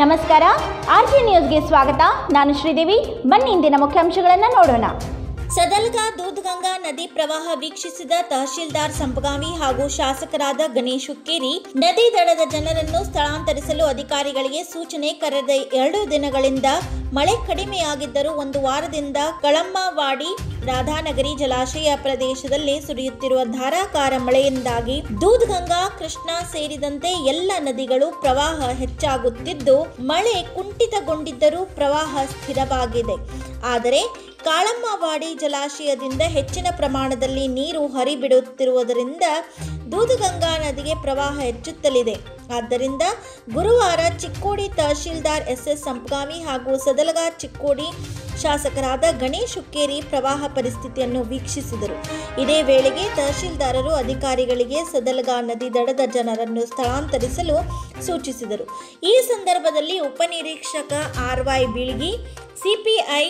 ನಮಸ್ಕಾರ R G ನ್ಯೂಸ್ಗೆ ಸ್ವಾಗತ ನಾನು ಶ್ರೀದೇವಿ ಬನ್ನಿ ಇಂದಿನ ಮುಖ್ಯಾಂಶಗಳನ್ನು ನೋಡೋಣ ಸದಲ್ಗಾ ದೂದ್ಗಂಗಾ ನದಿ ಪ್ರವಾಹ ವೀಕ್ಷಿಸಿದ ತಹಶೀಲ್ದಾರ್ ಸಂಪಗಾಮಿ ಹಾಗೂ ಶಾಸಕರಾದ ಗಣೇಶ್ ಹುಕ್ಕೇರಿ ನದಿ ದಡದ ಜನರನ್ನು ಸ್ಥಳಾಂತರಿಸಲು ಅಧಿಕಾರಿಗಳಿಗೆ ಸೂಚನೆ ಕರೆದ ಎರಡು ದಿನಗಳಿಂದ ಮಳೆ ಕಡಿಮೆಯಾಗಿದ್ದರೂ ಒಂದು ವಾರದಿಂದ ಕಳಮ್ಮವಾಡಿ ರಾಧಾನಗರಿ ಜಲಾಶಯ ಪ್ರದೇಶದಲ್ಲಿ ಸುರಿಯುತ್ತಿರುವ ಧಾರಾಕಾರ ಮಳೆಯಿಂದಾಗಿ ದೂದ್ಗಂಗಾ ಕೃಷ್ಣ ಸೇರಿದಂತೆ ಎಲ್ಲ ನದಿಗಳು ಪ್ರವಾಹ ಹೆಚ್ಚಾಗುತ್ತಿದ್ದು ಮಳೆ ಕುಂಠಿತಗೊಂಡಿದ್ದರೂ ಪ್ರವಾಹ ಸ್ಥಿರವಾಗಿದೆ ಆದರೆ ಕಾಳಮ್ಮವಾಡಿ ಜಲಾಶಯದಿಂದ ಹೆಚ್ಚಿನ ಪ್ರಮಾಣದಲ್ಲಿ ನೀರು ಹರಿಬಿಡುತ್ತಿರುವುದರಿಂದ ದೂದಗಂಗಾ ನದಿಗೆ ಪ್ರವಾಹ ಹೆಚ್ಚುತ್ತಲಿದೆ ಆದ್ದರಿಂದ ಗುರುವಾರ ಚಿಕ್ಕೋಡಿ ತಹಶೀಲ್ದಾರ್ ಎಸ್ ಎಸ್ ಸಂಪಗಾಮಿ ಹಾಗೂ ಸದಲಗಾ ಚಿಕ್ಕೋಡಿ ಶಾಸಕರಾದ ಗಣೇಶ್ ಹುಕ್ಕೇರಿ ಪ್ರವಾಹ ಪರಿಸ್ಥಿತಿಯನ್ನು ವೀಕ್ಷಿಸಿದರು ಇದೇ ವೇಳೆಗೆ ತಹಶೀಲ್ದಾರರು ಅಧಿಕಾರಿಗಳಿಗೆ ಸದಲಗಾ ನದಿ ದಡದ ಜನರನ್ನು ಸ್ಥಳಾಂತರಿಸಲು ಸೂಚಿಸಿದರು ಈ ಸಂದರ್ಭದಲ್ಲಿ ಉಪನಿರೀಕ್ಷಕ R Y Beelagi CPI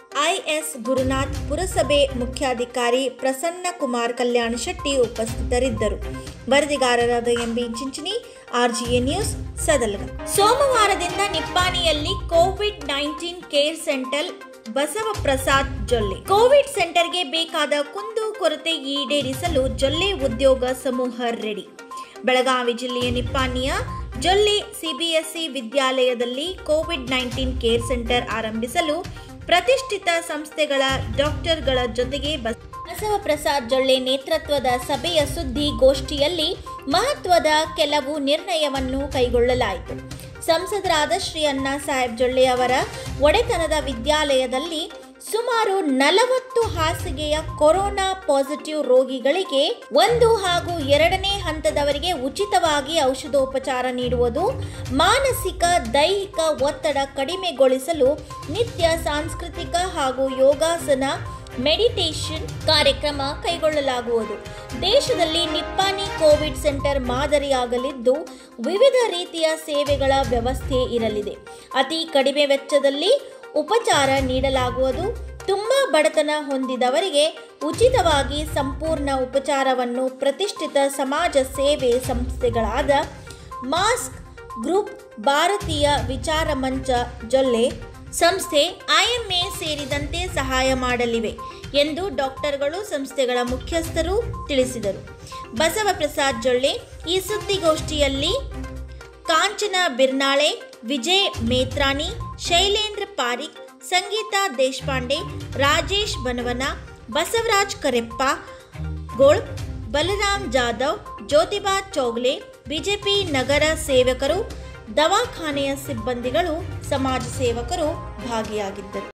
I S Gurunath ಪುರಸಭೆ ಮುಖ್ಯಾಧಿಕಾರಿ ಪ್ರಸನ್ನ ಕುಮಾರ್ ಕಲ್ಯಾಣ ಶೆಟ್ಟಿ ಉಪಸ್ಥಿತರಿದ್ದರು ವರದಿಗಾರರಾದ M B Chinchini RGA news Sadalaga ಸೋಮವಾರದಿಂದ ನಿಪ್ಪಾಣಿಯಲ್ಲಿ Covid nineteen care centre Basavaprasad Jolle Covid ಸೆಂಟರ್ಗೆ ಬೇಕಾದ ಕುಂದು ಕೊರತೆ ಈಡೇರಿಸಲು ಜೊಲ್ಲೆ ಉದ್ಯೋಗ ಸಮೂಹ ರೆಡಿ ಬೆಳಗಾವಿ ಜಿಲ್ಲೆಯ ನಿಪ್ಪಾಣಿಯ ಜೊಲ್ಲೆ ಸಿಬಿಎಸ್ಇ ವಿದ್ಯಾಲಯದಲ್ಲಿ ಕೋವಿಡ್ ನೈನ್ಟೀನ್ ಕೇರ್ ಸೆಂಟರ್ ಆರಂಭಿಸಲು ಪ್ರತಿಷ್ಠಿತ ಸಂಸ್ಥೆಗಳ ಡಾಕ್ಟರ್ಗಳ ಜೊತೆಗೆ ಬಸ್ ಬಸವಪ್ರಸಾದ್ ಜೊಳ್ಳೆ ನೇತೃತ್ವದ ಸಭೆಯ ಸುದ್ದಿಗೋಷ್ಠಿಯಲ್ಲಿ ಮಹತ್ವದ ಕೆಲವು ನಿರ್ಣಯವನ್ನು ಕೈಗೊಳ್ಳಲಾಯಿತು ಸಂಸದರಾದ ಶ್ರೀ ಅಣ್ಣಾ ಸಾಹೇಬ್ ಜೊಳ್ಳೆ ಅವರ ಒಡೆತನದ ವಿದ್ಯಾಲಯದಲ್ಲಿ ಸುಮಾರು ನಲವತ್ತು ಹಾಸಿಗೆಯ ಕೊರೋನಾ ಪಾಸಿಟಿವ್ ರೋಗಿಗಳಿಗೆ ಒಂದು ಹಾಗೂ ಎರಡನೇ ಹಂತದವರಿಗೆ ಉಚಿತವಾಗಿ ಔಷಧೋಪಚಾರ ನೀಡುವುದು ಮಾನಸಿಕ ದೈಹಿಕ ಒತ್ತಡ ಕಡಿಮೆಗೊಳಿಸಲು ನಿತ್ಯ ಸಾಂಸ್ಕೃತಿಕ ಹಾಗೂ ಯೋಗಾಸನ ಮೆಡಿಟೇಷನ್ ಕಾರ್ಯಕ್ರಮ ಕೈಗೊಳ್ಳಲಾಗುವುದು ದೇಶದಲ್ಲಿ ನಿಪ್ಪಾಣಿ ಕೋವಿಡ್ ಸೆಂಟರ್ ಮಾದರಿಯಾಗಲಿದ್ದು ವಿವಿಧ ರೀತಿಯ ಸೇವೆಗಳ ವ್ಯವಸ್ಥೆ ಇರಲಿದೆ ಅತಿ ಕಡಿಮೆ ವೆಚ್ಚದಲ್ಲಿ ಉಪಚಾರ ನೀಡಲಾಗುವುದು ತುಂಬ ಬಡತನ ಹೊಂದಿದವರಿಗೆ ಉಚಿತವಾಗಿ ಸಂಪೂರ್ಣ ಉಪಚಾರವನ್ನು ಪ್ರತಿಷ್ಠಿತ ಸಮಾಜ ಸೇವೆ ಸಂಸ್ಥೆಗಳಾದ ಮಾಸ್ಕ್ ಗ್ರೂಪ್ ಭಾರತೀಯ ವಿಚಾರ ಮಂಚ ಜೊಲ್ಲೆ ಸಂಸ್ಥೆ ಐಎಂಎ ಸೇರಿದಂತೆ ಸಹಾಯ ಮಾಡಲಿವೆ ಎಂದು ಡಾಕ್ಟರ್ಗಳು ಸಂಸ್ಥೆಗಳ ಮುಖ್ಯಸ್ಥರು ತಿಳಿಸಿದರು ಬಸವಪ್ರಸಾದ್ ಜೊಳ್ಳೆ ಈ ಸುದ್ದಿಗೋಷ್ಠಿಯಲ್ಲಿ ಕಾಂಚನ ಬಿರ್ನಾಳೆ ವಿಜಯ್ ಮೇತ್ರಾಣಿ ಶೈಲೇಂದ್ರ ಪಾರಿಕ್ ಸಂಗೀತಾ ದೇಶಪಾಂಡೆ ರಾಜೇಶ್ ಬನವನ ಬಸವರಾಜ್ ಕರೆಪ್ಪ ಗೋಳ್ ಬಲರಾಮ್ ಜಾಧವ್ ಜ್ಯೋತಿಬಾ ಚೌಗ್ಲೆ ಬಿಜೆಪಿ ನಗರ ಸೇವಕರು ದವಾಖಾನೆಯ ಸಿಬ್ಬಂದಿಗಳು ಸಮಾಜ ಸೇವಕರು ಭಾಗಿಯಾಗಿದ್ದರು